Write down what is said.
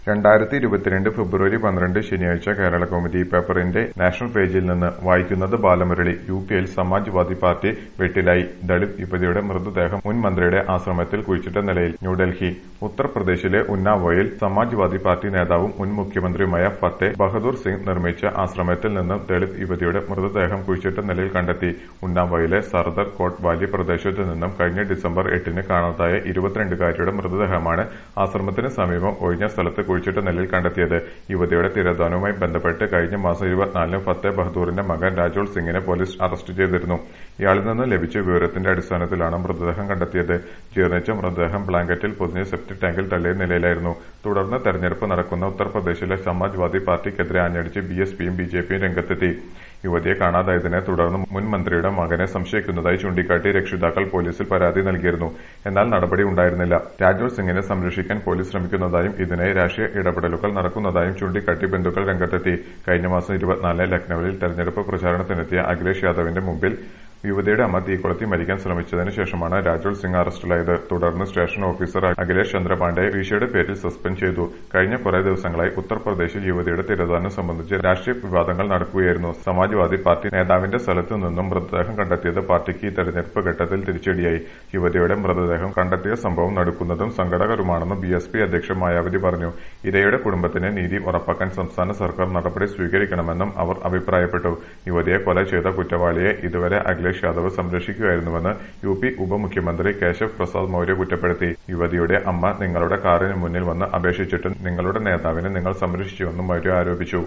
രണ്ടായിരത്തി ഇരുപത്തിരണ്ട് ഫെബ്രുവരി പന്ത്രണ്ട് ശനിയാഴ്ച കേരള കൗമുദി പേപ്പറിന്റെ നാഷണൽ പേജിൽ നിന്ന് വായിക്കുന്നത് ബാലമുരളി യു പിയിൽ സമാജ്വാദി പാർട്ടി വെട്ടിലായി ദളിത് യുവതിയുടെ മൃതദേഹം മുൻ മന്ത്രിയുടെ ആശ്രമത്തിൽ കുഴിച്ചിട്ട നിലയിൽ ന്യൂഡൽഹി ഉത്തർപ്രദേശിലെ ഉന്നാവോയിൽ സമാജ്വാദി പാർട്ടി നേതാവും മുൻ മുഖ്യമന്ത്രിയുമായ ഫത്തേ ബഹദൂർ സിംഗ് നിർമ്മിച്ച ആശ്രമത്തിൽ നിന്നും ദളിത് യുവതിയുടെ മൃതദേഹം കുഴിച്ചിട്ട നിലയിൽ കണ്ടെത്തി ഉന്നാവോയിലെ സർദർ കോട്ട് വാലി പ്രദേശത്തു നിന്നും കഴിഞ്ഞ ഡിസംബർ എട്ടിന് കാണാതായ ഇരുപത്തിരണ്ടുകാരിയുടെ മൃതദേഹമാണ് ആശ്രമത്തിന് സമീപം ഒഴിഞ്ഞ സ്ഥലത്ത് കുഴിച്ചിട്ട നിലയിൽ കണ്ടെത്തിയത് യുവതിയുടെ തിരോധാനവുമായി ബന്ധപ്പെട്ട് കഴിഞ്ഞ മാസം ഇരുപത്തിനാലിന് ഫത്തേ ബഹദൂറിന്റെ മകൻ രാജോൾ സിംഗിനെ പോലീസ് അറസ്റ്റ് ചെയ്തിരുന്നു ഇയാളിൽ നിന്ന് ലഭിച്ച വിവരത്തിന്റെ അടിസ്ഥാനത്തിലാണ് മൃതദേഹം കണ്ടെത്തിയത് ജീർണിച്ച മൃതദേഹം ബ്ലാങ്കറ്റിൽ പൊതിഞ്ഞ് സെപ്റ്റിക് ടാങ്കിൽ തള്ളിയ നിലയിലായിരുന്നു തുടർന്ന് തെരഞ്ഞെടുപ്പ് നടക്കുന്ന ഉത്തർപ്രദേശിലെ സമാജ്വാദി പാർട്ടിക്കെതിരെ ആഞ്ഞടിച്ച് ബി എസ് പിയും ബി ജെ പിയും രംഗത്തെത്തി യുവതിയെ കാണാതായതിനെ തുടർന്ന് മുൻ മന്ത്രിയുടെ മകനെ സംശയിക്കുന്നതായി ചൂണ്ടിക്കാട്ടി രക്ഷിതാക്കൾ പോലീസിൽ പരാതി നൽകിയിരുന്നു എന്നാൽ നടപടി ഉണ്ടായിരുന്നില്ല രാജോൾ സിംഗിനെ സംരക്ഷിക്കാൻ പോലീസ് ശ്രമിക്കുന്നതായും ഇതിനായി രാഷ്ട്രീയ ഇടപെടലുകൾ നടക്കുന്നതായും ചൂണ്ടിക്കാട്ടി ബന്ധുക്കൾ രംഗത്തെത്തി കഴിഞ്ഞ മാസം ഇരുപത്തിനാലിന് ലക്നൌവിൽ തെരഞ്ഞെടുപ്പ് പ്രചാരണത്തിനെത്തിയ അഖിലേഷ് യാദവിന്റെ മുമ്പിൽ യുവതിയുടെ അമ്മ തീകൊളുത്തി മരിക്കാൻ ശ്രമിച്ചതിന് ശേഷമാണ് രാജോൾ സിംഗ് അറസ്റ്റിലായത് തുടർന്ന് സ്റ്റേഷൻ ഓഫീസർ അഖിലേഷ് ചന്ദ്രപാണ്ഡെ വീഴ്ചയുടെ പേരിൽ സസ്പെൻഡ് ചെയ്തു കഴിഞ്ഞ കുറേ ദിവസങ്ങളായി ഉത്തർപ്രദേശിൽ യുവതിയുടെ തിരോധാനം സംബന്ധിച്ച് രാഷ്ട്രീയ വിവാദങ്ങൾ നടക്കുകയായിരുന്നു സമാജ്വാദി പാർട്ടി നേതാവിന്റെ സ്ഥലത്തു നിന്നും മൃതദേഹം കണ്ടെത്തിയത് പാർട്ടിക്ക് ഈ തെരഞ്ഞെടുപ്പ് ഘട്ടത്തിൽ തിരിച്ചടിയായി യുവതിയുടെ മൃതദേഹം കണ്ടെത്തിയ സംഭവം നടക്കുന്നതും സങ്കടകരമാണെന്ന് ബി എസ് പി അധ്യക്ഷ മായാവതി പറഞ്ഞു ഇരയുടെ കുടുംബത്തിന് നീതി ഉറപ്പാക്കാൻ സംസ്ഥാന സർക്കാർ നടപടി സ്വീകരിക്കണമെന്നും അവർ അഭിപ്രായപ്പെട്ടു യുവതിയെ കൊല ചെയ്ത കുറ്റവാളിയെ ഇതുവരെ അഖിലേഷ് യാദവ് സംരക്ഷിക്കുകയായിരുന്നുവെന്ന് യു പി ഉപമുഖ്യമന്ത്രി കേശവ് പ്രസാദ് മൌര്യ കുറ്റപ്പെടുത്തി യുവതിയുടെ അമ്മ നിങ്ങളുടെ കാറിന് മുന്നിൽ വന്ന് അപേക്ഷിച്ചിട്ടും നിങ്ങളുടെ നേതാവിനെ നിങ്ങൾ സംരക്ഷിച്ചുവെന്നും മൌര്യ ആരോപിച്ചു